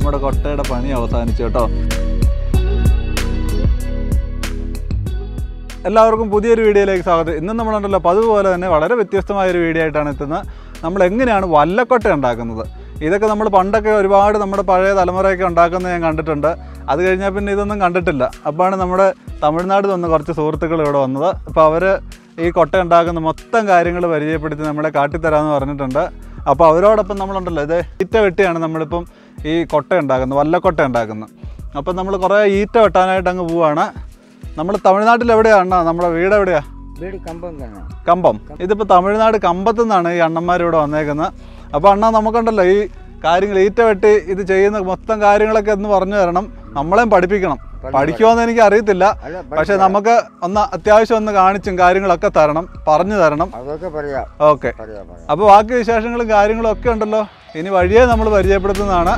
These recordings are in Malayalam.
നമ്മുടെ കൊട്ടയുടെ പണി അവസാനിച്ചു കേട്ടോ എല്ലാവർക്കും പുതിയൊരു വീഡിയോയിലേക്ക് സ്വാഗതം ഇന്ന് നമ്മളുണ്ടല്ലോ പതിവ് പോലെ തന്നെ വളരെ വ്യത്യസ്തമായ ഒരു വീഡിയോ ആയിട്ടാണ് എത്തുന്നത് നമ്മൾ എങ്ങനെയാണ് വല്ലക്കൊട്ട ഉണ്ടാക്കുന്നത് ഇതൊക്കെ നമ്മൾ പണ്ടൊക്കെ ഒരുപാട് നമ്മുടെ പഴയ തലമുറയൊക്കെ ഉണ്ടാക്കുന്നത് ഞാൻ കണ്ടിട്ടുണ്ട് അത് കഴിഞ്ഞാൽ പിന്നെ ഇതൊന്നും കണ്ടിട്ടില്ല അപ്പോഴാണ് നമ്മുടെ തമിഴ്നാട് നിന്ന് കുറച്ച് സുഹൃത്തുക്കൾ ഇവിടെ വന്നത് അപ്പോൾ അവർ ഈ കൊട്ട ഉണ്ടാക്കുന്ന മൊത്തം കാര്യങ്ങൾ പരിചയപ്പെടുത്തി നമ്മളെ കാട്ടിത്തരാമെന്ന് പറഞ്ഞിട്ടുണ്ട് അപ്പോൾ അവരോടൊപ്പം നമ്മളുണ്ടല്ലോ ഇത് ഈറ്റ വെട്ടിയാണ് നമ്മളിപ്പം ഈ കൊട്ട ഉണ്ടാക്കുന്നത് വല്ലക്കൊട്ട ഉണ്ടാക്കുന്നത് അപ്പം നമ്മൾ കുറേ ഈറ്റ വെട്ടാനായിട്ട് അങ്ങ് പോവാണ് നമ്മൾ തമിഴ്നാട്ടിൽ എവിടെയാണ് നമ്മുടെ വീട് എവിടെയാ വീട് കമ്പം തന്നെ കമ്പം ഇതിപ്പോൾ തമിഴ്നാട് കമ്പത്തു നിന്നാണ് ഈ അണ്ണന്മാർ ഇവിടെ വന്നേക്കുന്നത് അപ്പോൾ അണ്ണ നമുക്കുണ്ടല്ലോ ഈ കാര്യങ്ങൾ ഈറ്റ വെട്ടി ഇത് ചെയ്യുന്ന മൊത്തം കാര്യങ്ങളൊക്കെ ഒന്ന് പറഞ്ഞു തരണം നമ്മളെയും പഠിപ്പിക്കണം പഠിക്കുമോയെന്ന് എനിക്ക് അറിയത്തില്ല അല്ല പക്ഷെ നമുക്ക് ഒന്ന് അത്യാവശ്യം ഒന്ന് കാണിച്ചും കാര്യങ്ങളൊക്കെ തരണം പറഞ്ഞു തരണം അതൊക്കെ പറയാം ഓക്കെ പറയാം പറയാം അപ്പോൾ ബാക്കി വിശേഷങ്ങളും കാര്യങ്ങളും ഒക്കെ ഉണ്ടല്ലോ ഇനി വഴിയെ നമ്മൾ പരിചയപ്പെടുത്തുന്നതാണ്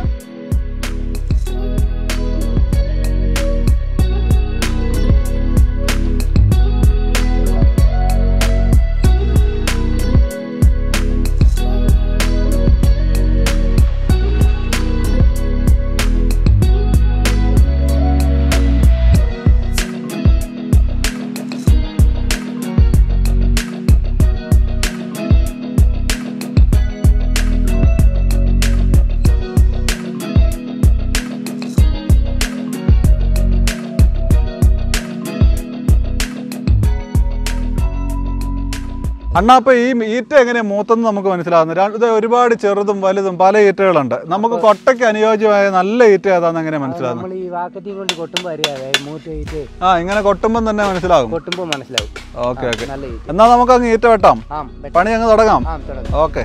അണ്ണാ അപ്പോൾ ഈ ഈറ്റ എങ്ങനെയാ മൂത്തെന്ന് നമുക്ക് മനസ്സിലാവുന്നു ര- ഇത് ഒരുപാട് ചെറുതും വലുതും പല ഈറ്റകളുണ്ട് നമുക്ക് കൊട്ടയ്ക്ക് അനുയോജ്യമായ നല്ല ഈറ്റ ഏതാണെന്ന് എങ്ങനെ മനസ്സിലാവുന്നു നമ്മൾ ഈ വാക്കറ്റി കൊണ്ട് കൊട്ടുമ്പോൾ അറിയാതെ മൂട്ട് ഈറ്റ് ആ ഇങ്ങനെ കൊട്ടുമ്പം തന്നെ മനസ്സിലാകും കൊട്ടുമ്പോൾ മനസ്സിലാവും ഓക്കെ ഓക്കെ നല്ല ഈറ്റ് എന്നാൽ നമുക്ക് അങ്ങ് ഈറ്റ വെട്ടാം ആ ബെറ്റർ. പണി അങ്ങ് തുടങ്ങാം ആ തുടങ്ങാം ഓക്കെ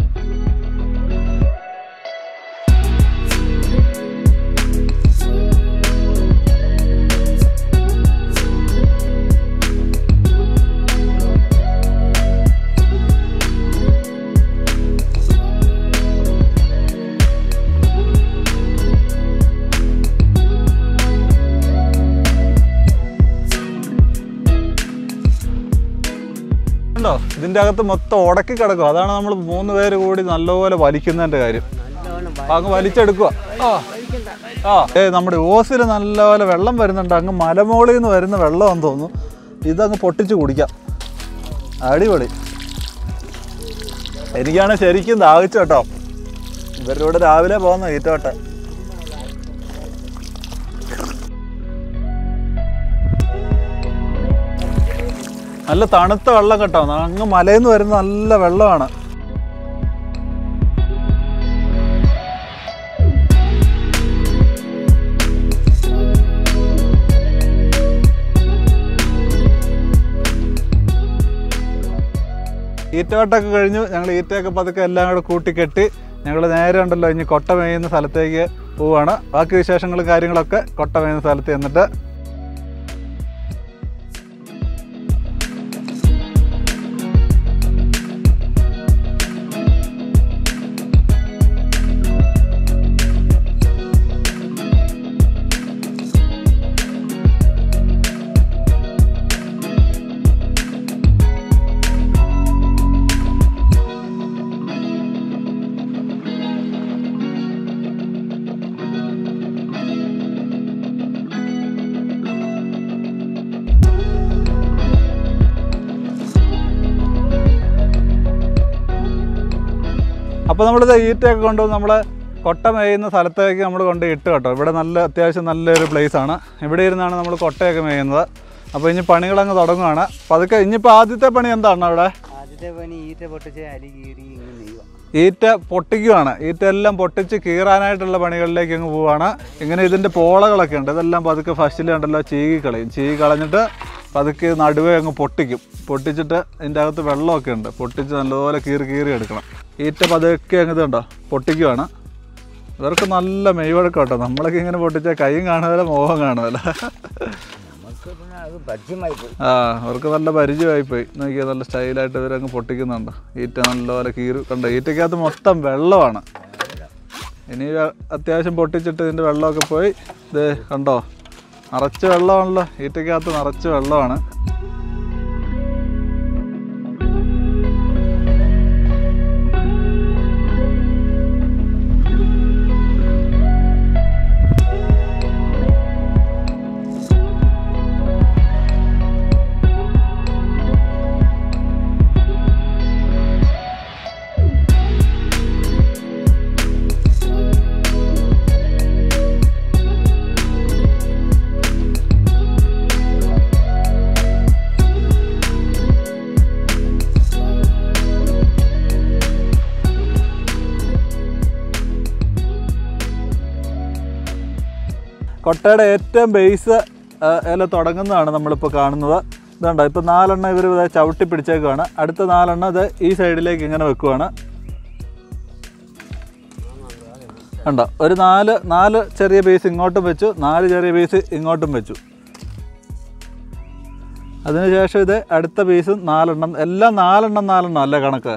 ഉണ്ടോ ഇതിന്റെ അകത്ത് മൊത്തം ഉടക്കി കിടക്കും അതാണ് നമ്മൾ മൂന്ന് പേര് കൂടി നല്ലപോലെ വലിക്കുന്നതിന്റെ കാര്യം നല്ലോണം അപ്പൊ അങ്ങ് വലിച്ചെടുക്കുക ആ ആ ഏ നമ്മുടെ ഓസിൽ നല്ലപോലെ വെള്ളം വരുന്നുണ്ട് അങ്ങ് മലമോളിൽ നിന്ന് വരുന്ന വെള്ളമാണെന്ന് തോന്നുന്നു ഇതങ്ങ് പൊട്ടിച്ച് കുടിക്കാം അടിപൊളി എനിക്കാണ് ശരിക്കും ദാഹിച്ചു കേട്ടോ ഇവരുടെ കൂടെ രാവിലെ പോകുന്ന ഈറ്റോട്ടെ നല്ല തണുത്ത വെള്ളം കേട്ടോ അങ്ങ് മലയിൽ നിന്ന് വരുന്ന നല്ല വെള്ളമാണ് ഈറ്റവട്ടൊക്കെ കഴിഞ്ഞു ഞങ്ങൾ ഈറ്റയൊക്കെ പതുക്കെ എല്ലാം കൂടെ കൂട്ടിക്കെട്ടി ഞങ്ങൾ നേരെ ഉണ്ടല്ലോ ഇനി കൊട്ട മേയുന്ന സ്ഥലത്തേക്ക് പോവാണ് ബാക്കി വിശേഷങ്ങളും കാര്യങ്ങളൊക്കെ കൊട്ട മേയുന്ന സ്ഥലത്ത് ചെന്നിട്ട് അപ്പോൾ നമ്മളിത് ഈറ്റയൊക്കെ കൊണ്ടുവന്ന് നമ്മൾ കൊട്ട മേയുന്ന സ്ഥലത്തേക്ക് നമ്മൾ കൊണ്ട് ഇട്ട് കേട്ടോ ഇവിടെ നല്ല അത്യാവശ്യം നല്ലൊരു place ആണ് ഇവിടെ ഇരുന്നാണ് നമ്മൾ കൊട്ടയൊക്കെ മേയുന്നത് അപ്പോൾ ഇനി പണികളങ്ങ് തുടങ്ങുകയാണ് അപ്പോൾ അതൊക്കെ ഇനിയിപ്പോൾ ആദ്യത്തെ പണി എന്താണ് അവിടെ ആദ്യത്തെ പണി ഈറ്റ പൊട്ടിച്ച് അരി കീറി ഇങ്ങനെ നെയ്യുക ഈറ്റ പൊട്ടിക്കുകയാണ് ഈറ്റ എല്ലാം പൊട്ടിച്ച് കീറാനായിട്ടുള്ള പണികളിലേക്ക് അങ്ങ് പോവാണ് ഇങ്ങനെ ഇതിൻ്റെ പോളകളൊക്കെ ഉണ്ട് ഇതെല്ലാം പതുക്കെ ഫസ്റ്റിൽ ഉണ്ടല്ലോ ചീകി കളയും ചീകി കളഞ്ഞിട്ട് പതുക്കെ ഇത് നടുവേ അങ്ങ് പൊട്ടിക്കും പൊട്ടിച്ചിട്ട് ഇതിൻ്റെ അകത്ത് വെള്ളമൊക്കെ ഉണ്ട് പൊട്ടിച്ച് നല്ലപോലെ കീറി കീറി എടുക്കണം ഈറ്റ പതുക്കെ അങ്ങ് ഇതുണ്ടോ പൊട്ടിക്കുവാണ് ഇവർക്ക് നല്ല മെയ്വഴക്കം കേട്ടോ നമ്മളൊക്കെ ഇങ്ങനെ പൊട്ടിച്ചാൽ കൈയും കാണുമല്ലോ മോഹം കാണുമല്ലോ നമുക്ക് പിന്നെ അത് ഭജ്യമായി പോയി ആ അവർക്ക് നല്ല പരിചയമായി പോയി നോക്കിയാൽ നല്ല സ്റ്റൈലായിട്ട് ഇവരങ്ങ് പൊട്ടിക്കുന്നുണ്ട് ഈറ്റ നല്ലപോലെ കീറി കണ്ടോ ഈറ്റയ്ക്കകത്ത് മൊത്തം വെള്ളമാണ് ഇനി വെ- അത്യാവശ്യം പൊട്ടിച്ചിട്ട് ഇതിൻ്റെ വെള്ളമൊക്കെ പോയി ഇത് കണ്ടോ നിറച്ച് വെള്ളമാണല്ലോ ഈറ്റയ്ക്കകത്ത് നിറച്ച് വെള്ളമാണ് കൊട്ടയുടെ ഏറ്റവും ബേസ് ഇല തുടങ്ങുന്നതാണ് നമ്മളിപ്പോൾ കാണുന്നത് ഇതുണ്ടോ ഇപ്പോൾ നാലെണ്ണം ഇവർ ഇത് ചവിട്ടി പിടിച്ചേക്കുവാണ് അടുത്ത നാലെണ്ണം ഇത് ഈ സൈഡിലേക്ക് ഇങ്ങനെ വെക്കുവാണ് കണ്ടോ ഒരു നാല് നാല് ചെറിയ പീസ് ഇങ്ങോട്ടും വെച്ചു നാല് ചെറിയ പീസ് ഇങ്ങോട്ടും വെച്ചു അതിനുശേഷം ഇത് അടുത്ത പീസും നാലെണ്ണം എല്ലാം നാലെണ്ണം നാലെണ്ണം അല്ലേ കണക്ക്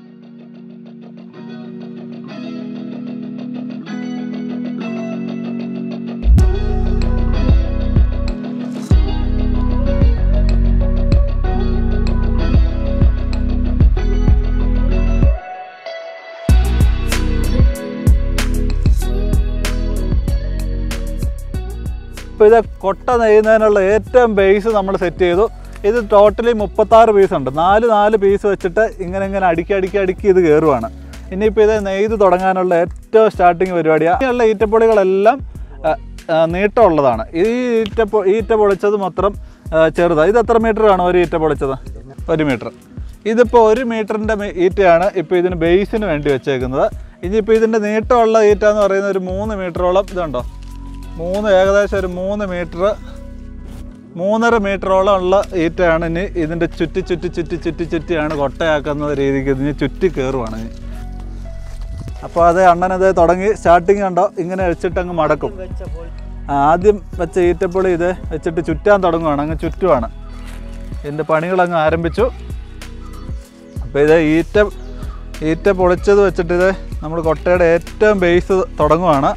ഇപ്പോൾ ഇത് കൊട്ട നെയ്യുന്നതിനുള്ള ഏറ്റവും ബേസ് നമ്മൾ സെറ്റ് ചെയ്തു ഇത് ടോട്ടലി മുപ്പത്താറ് പീസ് ഉണ്ട് നാല് നാല് പീസ് വെച്ചിട്ട് ഇങ്ങനെ ഇങ്ങനെ അടുക്കി അടുക്കി അടുക്കി ഇത് കയറുവാണ് ഇനിയിപ്പോൾ ഇത് നെയ്ത് തുടങ്ങാനുള്ള ഏറ്റവും സ്റ്റാർട്ടിങ് പരിപാടിയാണ് ഇനിയുള്ള ഈറ്റപ്പൊളികളെല്ലാം ആ, ആ, നീട്ടമുള്ളതാണ് ഈ ഈറ്റ പൊ- ഈറ്റ പൊളിച്ചത് മൊത്തം ചെറുതാണ് ഇത് എത്ര മീറ്റർ ആണ് ഒരു ഈറ്റ പൊളിച്ചത് ഒരു മീറ്റർ ഇതിപ്പോൾ ഒരു മീറ്ററിൻ്റെ ഈറ്റയാണ് ഇപ്പോൾ ഇതിന് ബേസിന് വേണ്ടി വെച്ചേക്കുന്നത് ഇനിയിപ്പോൾ ഇതിൻ്റെ നീട്ടമുള്ള ഈറ്റ എന്ന് പറയുന്നത് ഒരു മൂന്ന് മീറ്ററോളം ഇതുണ്ടോ മൂന്ന് ഏകദേശം ഒരു മൂന്ന് മീറ്റർ മൂന്നര മീറ്ററോളം ഉള്ള ഈറ്റയാണ് ഇനി ഇതിൻ്റെ ചുറ്റി ചുറ്റി ചുറ്റി ചുറ്റി ചുറ്റിയാണ് കൊട്ടയാക്കുന്ന രീതിക്ക് ഇതിന് ചുറ്റി കയറുവാണ് ഇനി അപ്പോൾ അത് അണ്ണനത് തുടങ്ങി സ്റ്റാർട്ടിങ് കണ്ടോ ഇങ്ങനെ വെച്ചിട്ട് അങ്ങ് മടക്കും ആ, ആദ്യം വെച്ച ഈറ്റപ്പൊളി ഇത് വെച്ചിട്ട് ചുറ്റാൻ തുടങ്ങുവാണ് അങ്ങ് ചുറ്റുവാണ് ഇതിൻ്റെ പണികൾ അങ്ങ് ആരംഭിച്ചു അപ്പോൾ ഇത് ഈറ്റ ഈറ്റ പൊളിച്ചത് വെച്ചിട്ട് ഇത് നമ്മൾ കൊട്ടയുടെ ഏറ്റവും ബേസ് തുടങ്ങുവാണ്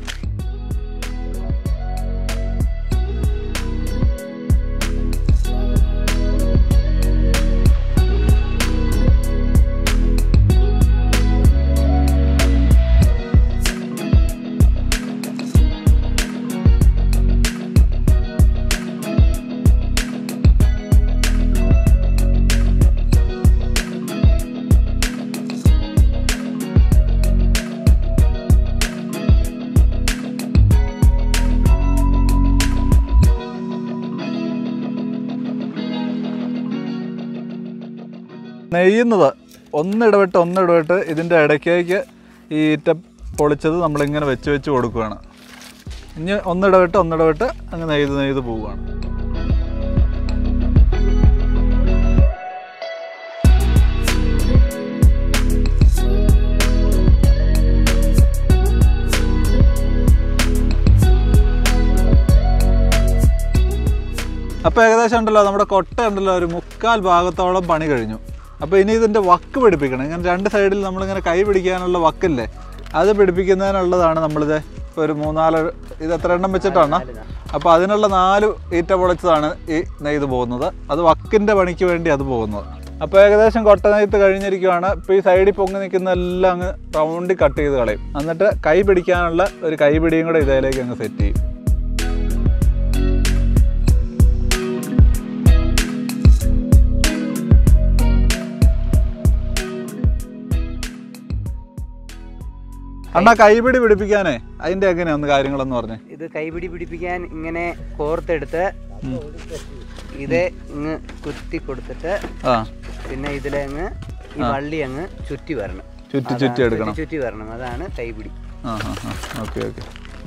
നെയ്യുന്നത് ഒന്നിടവിട്ട് ഒന്നിടവിട്ട് ഇതിൻ്റെ ഇടയ്ക്കേക്ക് ഈ ഈറ്റ പൊളിച്ചത് നമ്മളിങ്ങനെ വെച്ച് വെച്ച് കൊടുക്കുകയാണ് ഇനി ഒന്നിടവിട്ട് ഒന്നിടവിട്ട് അങ്ങ് നെയ്ത് നെയ്ത് പോവുകയാണ് അപ്പോൾ ഏകദേശം ഉണ്ടല്ലോ നമ്മുടെ കൊട്ട ഉണ്ടല്ലോ ഒരു മുക്കാൽ ഭാഗത്തോളം പണി കഴിഞ്ഞു അപ്പോൾ ഇനി ഇതിൻ്റെ വക്ക് പിടിപ്പിക്കണം ഇങ്ങനെ രണ്ട് സൈഡിൽ നമ്മളിങ്ങനെ കൈ പിടിക്കാനുള്ള വക്കില്ലേ അത് പിടിപ്പിക്കുന്നതിനുള്ളതാണ് നമ്മളിത് ഇപ്പോൾ ഒരു മൂന്നാല് ഇത് എത്ര എണ്ണം വെച്ചിട്ടാണ് അപ്പോൾ അതിനുള്ള നാല് ഈറ്റ പൊളിച്ചതാണ് ഈ നെയ്ത് പോകുന്നത് അത് വക്കിൻ്റെ പണിക്ക് വേണ്ടി അത് പോകുന്നത് അപ്പോൾ ഏകദേശം കൊട്ട നെയ്ത്ത് കഴിഞ്ഞിരിക്കുവാണ് ഇപ്പോൾ ഈ സൈഡിൽ പൊങ്ങി നിൽക്കുന്ന എല്ലാം അങ്ങ് റൗണ്ടിൽ കട്ട് ചെയ്ത് കളയും എന്നിട്ട് കൈ പിടിക്കാനുള്ള ഒരു കൈ പിടിയും കൂടെ ഇതിലേക്ക് അങ്ങ് സെറ്റ് ചെയ്യും അണ്ണാ കൈപിടി പിടിപ്പിക്കാനേ അതിന്റെ എങ്ങനെയാ ഒന്ന് കാര്യങ്ങളെന്ന് പറഞ്ഞേ ഇത് കൈപിടി പിടിപ്പിക്കാൻ ഇങ്ങനെ കോർത്തെടുത്ത് ഇത് ഇങ്ങ് കുത്തി കൊടുത്തിട്ട് ആ പിന്നെ ഇതിലെ അങ്ങ് ഈ വള്ളി അങ്ങ് ചുറ്റി വരണം ചുറ്റി അതാണ് ചുറ്റി എടുക്കണം ചുറ്റി വരണം അതാണ് കൈപിടി ആ ആ ആ ഓക്കെ ഓക്കെ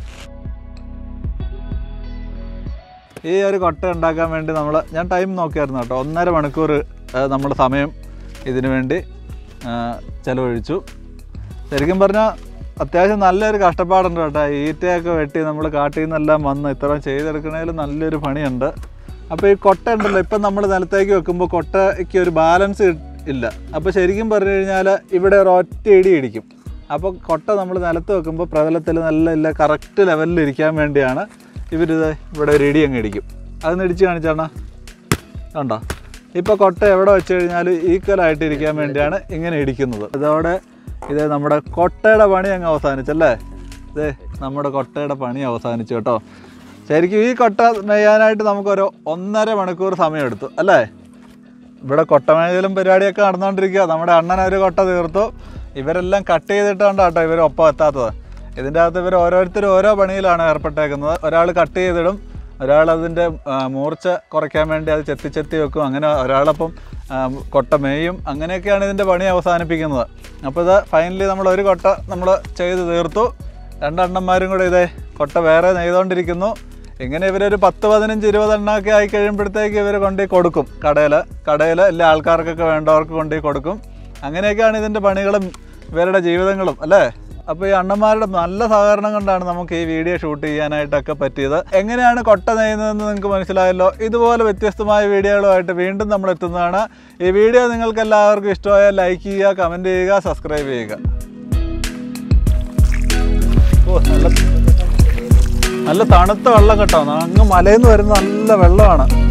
ഈ ഒരു കൊട്ട ഉണ്ടാക്കാൻ വേണ്ടി നമ്മൾ ഞാൻ ടൈം നോക്കിയായിരുന്നു കേട്ടോ ഒന്നര മണിക്കൂർ നമ്മൾ സമയം ഇതിനു വേണ്ടി ആ, ചെലവഴിച്ചു ശരിക്കും പറഞ്ഞാൽ അത്യാവശ്യം നല്ലൊരു കഷ്ടപ്പാടുണ്ട് കേട്ടോ ഈറ്റയൊക്കെ വെട്ടി നമ്മൾ കാട്ടിൽ നിന്നെല്ലാം വന്ന് ഇത്രയും ചെയ്തെടുക്കണതിൽ നല്ലൊരു പണിയുണ്ട് അപ്പോൾ ഈ കൊട്ട ഉണ്ടല്ലോ ഇപ്പം നമ്മൾ നിലത്തേക്ക് വെക്കുമ്പോൾ കൊട്ടയ്ക്ക് ഒരു ബാലൻസ് ഇല്ല അപ്പോൾ ശരിക്കും പറഞ്ഞു കഴിഞ്ഞാൽ ഇവിടെ ഒരു ഒറ്റ ഇടി ഇടിക്കും അപ്പോൾ കൊട്ട നമ്മൾ നിലത്ത് വെക്കുമ്പോൾ പ്രതലത്തിൽ നല്ല ഇല്ല കറക്റ്റ് ലെവലിൽ ഇരിക്കാൻ വേണ്ടിയാണ് ഇവരിത് ഇവിടെ ഒരു ഇടി അങ്ങ് ഇടിക്കും അതൊന്ന് ഇടിച്ച് കാണിച്ചാണോ കണ്ടോ ഇപ്പോൾ കൊട്ട എവിടെ വെച്ച് കഴിഞ്ഞാൽ ഈക്വലായിട്ട് ഇരിക്കാൻ വേണ്ടിയാണ് ഇങ്ങനെ ഇടിക്കുന്നത് ഇതോടെ ഇത് നമ്മുടെ കൊട്ടയുടെ പണി അങ്ങ് അവസാനിച്ചല്ലേ ഇതേ നമ്മുടെ കൊട്ടയുടെ പണി അവസാനിച്ചു കേട്ടോ ശരിക്കും ഈ കൊട്ട നെയ്യാനായിട്ട് നമുക്കൊരു ഒന്നര മണിക്കൂർ സമയമെടുത്തു അല്ലേ ഇവിടെ കൊട്ടമേലും പരിപാടിയൊക്കെ നടന്നുകൊണ്ടിരിക്കുക നമ്മുടെ അണ്ണൻ ഒരു കൊട്ട തീർത്തു ഇവരെല്ലാം കട്ട് ചെയ്തിട്ടാണ് കേട്ടോ ഇവർ ഒപ്പം എത്താത്തത് ഇതിൻ്റെ അകത്ത് ഇവർ ഓരോരുത്തരും ഓരോ പണിയിലാണ് ഏർപ്പെട്ടേക്കുന്നത് ഒരാൾ കട്ട് ചെയ്തിടും ഒരാൾ അതിൻ്റെ ആ, മൂർച്ച കുറയ്ക്കാൻ വേണ്ടി അത് ചെത്തി ചെത്തി വെക്കും അങ്ങനെ ഒരാളപ്പം ആ, കൊട്ട മേയും അങ്ങനെയൊക്കെയാണ് ഇതിൻ്റെ പണി അവസാനിപ്പിക്കുന്നത് അപ്പോൾ ഇത് ഫൈനലി നമ്മൾ ഒരു കൊട്ട നമ്മൾ ചെയ്ത് തീർത്തു രണ്ടെണ്ണന്മാരും കൂടെ ഇതേ കൊട്ട വേറെ നെയ്തുകൊണ്ടിരിക്കുന്നു ഇങ്ങനെ ഇവരൊരു പത്ത് പതിനഞ്ച് ഇരുപതെണ്ണമൊക്കെ ആയി കഴിയുമ്പോഴത്തേക്ക് ഇവർ കൊണ്ടുപോയി കൊടുക്കും കടയിൽ കടയിൽ എല്ലാ ആൾക്കാർക്കൊക്കെ വേണ്ടവർക്ക് കൊണ്ടുപോയി കൊടുക്കും അങ്ങനെയൊക്കെയാണ് ഇതിൻ്റെ പണികളും ഇവരുടെ ജീവിതങ്ങളും അല്ലേ അപ്പോൾ ഈ അണ്ണന്മാരുടെ നല്ല സഹകരണം കൊണ്ടാണ് നമുക്ക് ഈ വീഡിയോ ഷൂട്ട് ചെയ്യാനായിട്ടൊക്കെ പറ്റിയത് എങ്ങനെയാണ് കൊട്ട നെയ്യുന്നതെന്ന് നിങ്ങൾക്ക് മനസ്സിലായല്ലോ ഇതുപോലെ വ്യത്യസ്തമായ വീഡിയോകളുമായിട്ട് വീണ്ടും നമ്മൾ എത്തുന്നതാണ് ഈ വീഡിയോ നിങ്ങൾക്ക് എല്ലാവർക്കും ഇഷ്ടമായാൽ ലൈക്ക് ചെയ്യുക കമൻറ്റ് ചെയ്യുക സബ്സ്ക്രൈബ് ചെയ്യുക ഓ നല്ല നല്ല തണുത്ത വെള്ളം കേട്ടോ അങ്ങ് മലയിൽ നിന്ന് വരുന്ന നല്ല വെള്ളമാണ്